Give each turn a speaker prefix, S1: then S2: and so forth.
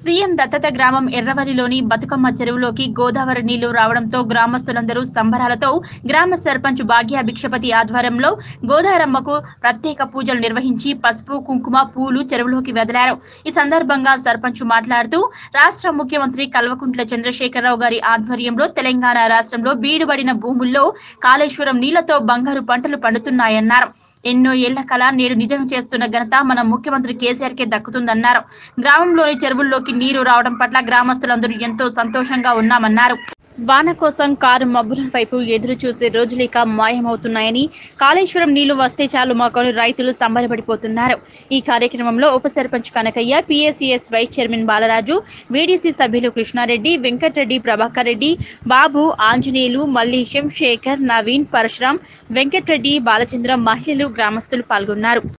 S1: CM దత్తత గ్రామం ఎర్రవల్లిలోని బతుకమ్మ చెరువులోకి గోదావరి నీళ్లు రావడంతో గ్రామస్తులందరూ సంబరాలతో గ్రామ సర్పంచ్ భాగ్య భిక్షపతి ఆధ్వర్యంలో గోదారమ్మకు ప్రత్యేక పూజలు నిర్వహించి పసుపు కుంకుమ పూలు చెరువులోకి వదిలారు ఈ సందర్భంగా సర్పంచ్ మాట్లాడుతూ రాష్ట్ర ముఖ్యమంత్రి కల్వకుంట్ల చంద్రశేఖరరావు గారి ఆధ్వర్యంలో తెలంగాణ రాష్ట్రంలో బీడుబడిన భూముల్లో కాళేశ్వరం నీళ్లతో బంగారు పంటలు పండుతున్నాయన్నారు ఎన్నో ఏళ్ల కళ నేడు నిజం చేస్తున్న ఘనత మన ముఖ్యమంత్రి కేసీఆర్ కే దక్కుతుందన్నారు గ్రామంలోని చెరువుల్లోకి నీరు రావడం పట్ల గ్రామస్తులందరూ ఎంతో సంతోషంగా ఉన్నామన్నారు వాన కోసం కారు మబ్బుల వైపు ఎదురు చూసే రోజులేక మాయమవుతున్నాయని కాళేశ్వరం నీళ్లు వస్తే చాలు మాకొని రైతులు సంబరపడిపోతున్నారు ఈ కార్యక్రమంలో ఉప sarpanch Kanakaiah P S C S vice chairman Balaraju V D C సభ్యులు కృష్ణారెడ్డి వెంకటరెడ్డి ప్రభాకర్ రెడ్డి బాబు ఆంజనేయులు మల్లేశం శేఖర్ నవీన్ పరశురాం వెంకటరెడ్డి బాలచంద్ర మహిళలు గ్రామస్తులు పాల్గొన్నారు